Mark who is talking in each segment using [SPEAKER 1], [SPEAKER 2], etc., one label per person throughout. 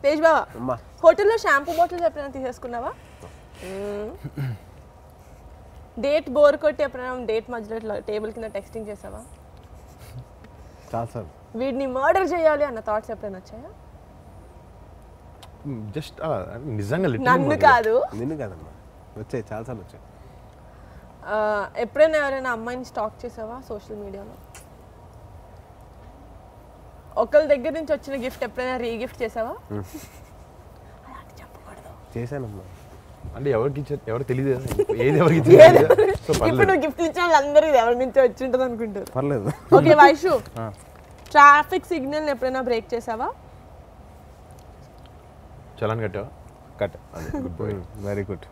[SPEAKER 1] తేజ్ బావా
[SPEAKER 2] అమ్మా
[SPEAKER 1] హోటల్లో షాంపూ బాటిల్స్ ఎప్పుడైనా తీసేసుకున్నావా డేట్ బోర్ కొట్టి ఎప్పుడైనా డేట్ మధ్యలో ఇట్లా టేబుల్ కింద టెక్స్టింగ్ చేసావా
[SPEAKER 2] చాలా సార్
[SPEAKER 1] వీడిని మర్డర్ చేయాలి అన్న థాట్స్ ఎప్పుడైనా వచ్చాయా
[SPEAKER 3] జస్ట్ నిజంగా literally
[SPEAKER 1] నన్ను
[SPEAKER 3] మాట్లాడు.
[SPEAKER 1] కాదు
[SPEAKER 2] నిన్ను కాదమ్మా వచ్చాయి చాలాసార్లు వచ్చాయి
[SPEAKER 1] ఆ, ఎప్పుడైనా ఎవరైనా అమ్మాయిని స్టాక్ చేసావా సోషల్ మీడియాలో ఒకరి దగ్గర నుంచి వచ్చిన గిఫ్ట్ ఎప్పుడైనా రీగిఫ్ట్ చేసావా అలాంటి చెప్పకూడదు
[SPEAKER 2] చేశానమ్మా
[SPEAKER 3] అంటే ఎవరికి ఇచ్చారు ఎవరు తెలియదు ఏది ఎవరికి తెలియదు సో
[SPEAKER 1] ఇప్పుడు
[SPEAKER 3] పర్లేదు
[SPEAKER 1] నువ్వు గిఫ్ట్ ఇచ్చిన వాళ్ళందరూ ఇది ఎవరి నుంచి వచ్చి ఉంటుంది అనుకుంటారు
[SPEAKER 2] పర్లేదు
[SPEAKER 1] ఓకే వైషు ట్రాఫిక్ సిగ్నల్ ఎప్పుడైనా బ్రేక్ చేసావా
[SPEAKER 3] చలాన్ కట్టావా
[SPEAKER 4] కట్
[SPEAKER 3] అదే good boy
[SPEAKER 2] very good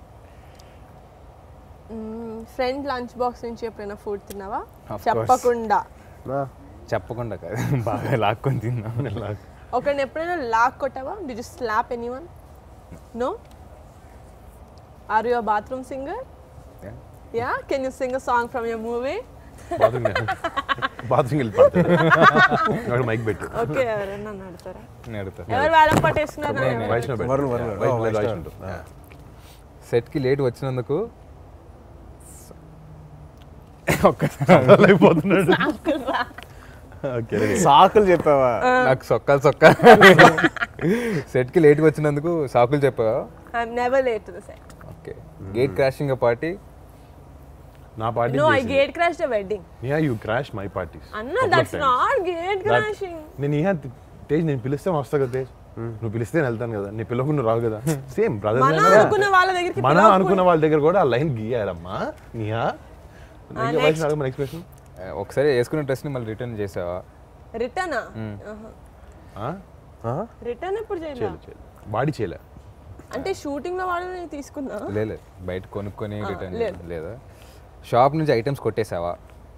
[SPEAKER 1] friend lunch box నుంచి ఎప్పుడైనా ఫుడ్ తిన్నావా
[SPEAKER 4] Of course.
[SPEAKER 1] చెప్పకుండా
[SPEAKER 4] చెప్పకుండా కాదు బాగా లాక్కొని తిన్నాం
[SPEAKER 1] ఒకరిని ఎప్పుడైనా లాక్ కొట్టావా did you slap anyone no are you bathroom singer
[SPEAKER 4] Yeah.
[SPEAKER 1] Yeah can you sing a song from your movie
[SPEAKER 3] bathroom bathroom వెళ్ళి పడతాడు అక్కడ మైక్ పెట్టు
[SPEAKER 1] ఓకే ఎవరైనా నన్ను అడుగుతారా
[SPEAKER 4] నేను అడుగుతా
[SPEAKER 1] ఎవరు వేలం పట్టేస్తున్నారు
[SPEAKER 4] నేను-
[SPEAKER 1] నన్ను?
[SPEAKER 3] వైష్ణవ్ పెట్టు.
[SPEAKER 2] వరుణ్, వరుణ్.
[SPEAKER 3] వైష్ణవ్,
[SPEAKER 2] Oh, వైష్ణవ్.
[SPEAKER 3] వైష్ణవ్.
[SPEAKER 2] ఆ.
[SPEAKER 4] సెట్కి లేట్ వచ్చినందుకు
[SPEAKER 3] అయిపోతున్నాడు ఓకే రెడీ
[SPEAKER 2] సాకులు చెప్పావా
[SPEAKER 4] నాకు సొక్కాలు సొక్క సెట్కి లేట్గా వచ్చినందుకు సాకులు చెప్పావా
[SPEAKER 1] I'm never late to the set.
[SPEAKER 4] Okay gate crashing party
[SPEAKER 3] నా party
[SPEAKER 1] No, I gate crashed a wedding.
[SPEAKER 3] Yeah you crash my parties
[SPEAKER 1] Anna, that's not gate crashing.
[SPEAKER 3] నేను ఇహ తేజ్ నేను పిలిస్తే వస్తా కదా తేజ్ నువ్వు పిలిస్తే నేను వెళ్తాను కదా నీ పిల్లకు నువ్వు రావు కదా సేమ్
[SPEAKER 1] మన
[SPEAKER 3] బ్రదర్
[SPEAKER 1] అనుకున్న వాళ్ళ దగ్గరికి
[SPEAKER 3] మన అనుకున్న వాళ్ళ దగ్గర కూడా ఆ లైన్ గీయారమ్మా నీయా
[SPEAKER 1] next.
[SPEAKER 3] ఎక్స్ప్రెషన్
[SPEAKER 4] ఒకసారి వేసుకున్న డ్రెస్ని మళ్ళీ రిటర్న్ చేసావా
[SPEAKER 1] రిటర్న్
[SPEAKER 2] ఆ?
[SPEAKER 1] రిటర్న్ ఎప్పుడు చేయలేదు
[SPEAKER 3] చేయలే చేయలే బాడీ చేయలే
[SPEAKER 1] అంటే షూటింగ్ లో వాడు నేను తీసుకున్నా
[SPEAKER 4] లేదు బయట కొనుక్కొని
[SPEAKER 1] ఆ,
[SPEAKER 4] రిటర్న్
[SPEAKER 1] లేదు.
[SPEAKER 4] లేదా షాప్ నుంచి ఐటమ్స్ కొట్టేసావా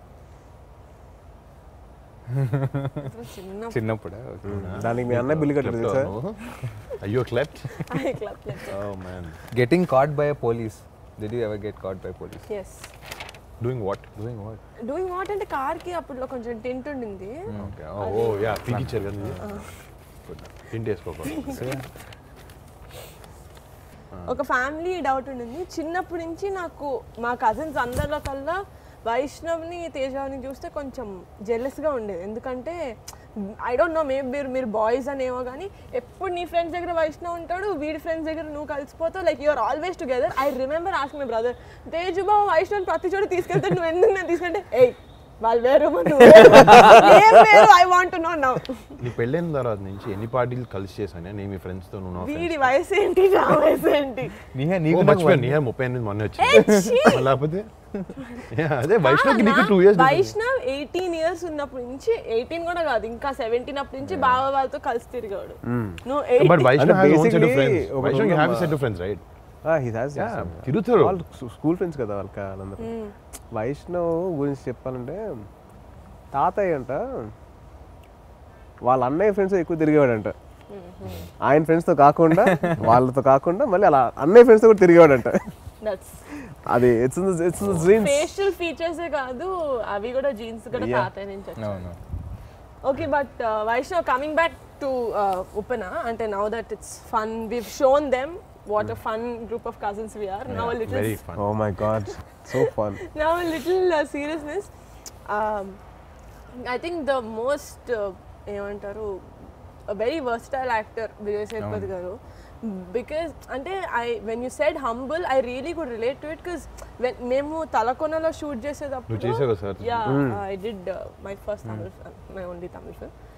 [SPEAKER 1] అసలు చిన్న
[SPEAKER 4] చిన్నప్పుడు
[SPEAKER 2] దానికి మీ అన్నయ్య బిల్లు కట్టలేదు సార్
[SPEAKER 3] అయ్యో క్లెప్ట్
[SPEAKER 1] club
[SPEAKER 3] oh man
[SPEAKER 4] getting caught by a police did you ever get caught by police
[SPEAKER 1] yes
[SPEAKER 3] doing what
[SPEAKER 4] doing what
[SPEAKER 1] doing what అంటే కార్ కి అప్పుడు కొంచెం టెంట్ ఉండింది
[SPEAKER 3] ఓకే ఓ యా పీకిచ్చారు కదా తిండి వేసుకోకూడదు
[SPEAKER 1] ఒక ఫ్యామిలీ డౌట్ ఉండింది చిన్నప్పటి నుంచి నాకు మా కజిన్స్ అందరిలో కల్లా వైష్ణవ్ని తేజాని చూస్తే కొంచెం జెల్లెస్గా ఉండేది ఎందుకంటే ఐ డోంట్ నో మేబీ మీరు మీరు బాయ్స్ అనేమో కానీ ఎప్పుడు నీ ఫ్రెండ్స్ దగ్గర వైష్ణవ్ ఉంటాడు వీడి ఫ్రెండ్స్ దగ్గర నువ్వు కలిసిపోతావు like you're always together I remember ask my brother Teju బాబు వైష్ణవ్ ప్రతి చోట తీసుకెళ్తాడు నువ్వు ఎందుకు నేను తీసుకుంటే ఏయ్ వాళ్ళు వేరు నువ్వు వేరు ఐ వాంట్ నో నౌ
[SPEAKER 3] నీ పెళ్ళైన తర్వాత నుంచి ఎన్ని పార్టీలు కలిసి చేశాను నేను మీ ఫ్రెండ్స్ తో నువ్వు నా friends
[SPEAKER 1] వీడి వయసు ఏంటి నా వయసు ఏంటి
[SPEAKER 4] నీహే
[SPEAKER 3] ఓ,
[SPEAKER 4] నీకు
[SPEAKER 3] మర్చిపోయాను నీ ముప్పై ఎనిమిది మొన్న వచ్చింది మరి లేకపోతే Yeah, అదే వైష్ణవ్కి నీకు two years
[SPEAKER 1] Vaishnav eighteen years ఉన్నప్పటి నుంచి ఎయిటీన్ కూడా కాదు ఇంకా సెవెంటీన్ అప్పటి నుంచి బావ వాళ్ళతో కలిసి తిరిగాడు నువ్వు
[SPEAKER 3] but
[SPEAKER 1] 18
[SPEAKER 3] Vaishnav has own set of
[SPEAKER 2] basically
[SPEAKER 3] friends
[SPEAKER 2] ఒక
[SPEAKER 3] వైష్ణవ్
[SPEAKER 2] రెండు
[SPEAKER 3] హ్యావ్
[SPEAKER 2] మా-
[SPEAKER 3] set of friends right
[SPEAKER 2] he has
[SPEAKER 3] Yeah, తిరుగుతారు.
[SPEAKER 2] వాళ్ళు స్కూల్ ఫ్రెండ్స్ కదా వాళ్ళకి వాళ్ళందరూ వైష్ణవ్ గురించి చెప్పాలంటే తాతయ్య అంట వాళ్ళ అన్నయ్య ఫ్రెండ్స్ ఎక్కువ తిరిగేవాడంట ఆయన ఫ్రెండ్స్తో కాకుండా వాళ్ళతో కాకుండా మళ్ళీ అలా అన్నయ్య ఫ్రెండ్స్తో కూడా తిరిగేవాడంట
[SPEAKER 1] దట్స్
[SPEAKER 2] అది it's it's dreams
[SPEAKER 1] facial features కాదు అవి కూడా జీన్స్ కూడా
[SPEAKER 2] Yeah.
[SPEAKER 1] తాతయ్య నుంచి వచ్చాయి
[SPEAKER 4] అవును
[SPEAKER 1] okay but Vaishnav coming back to Uppena అంటే now that it's fun we've shown them what a fun group of cousins we are now little
[SPEAKER 3] very fun
[SPEAKER 2] oh my god so fun
[SPEAKER 1] now a little uh, seriousness um, i think the most uh, ఏమంటారు very versatile actor Vijay Sethupathi గారు because అంటే I when you said humble I really good relate to it because మేము తలకొనలో shoot చేసేటప్పుడు
[SPEAKER 3] నువ్వు చేసావు కదా sir
[SPEAKER 1] yeah I did my first Tamil film my only Tamil film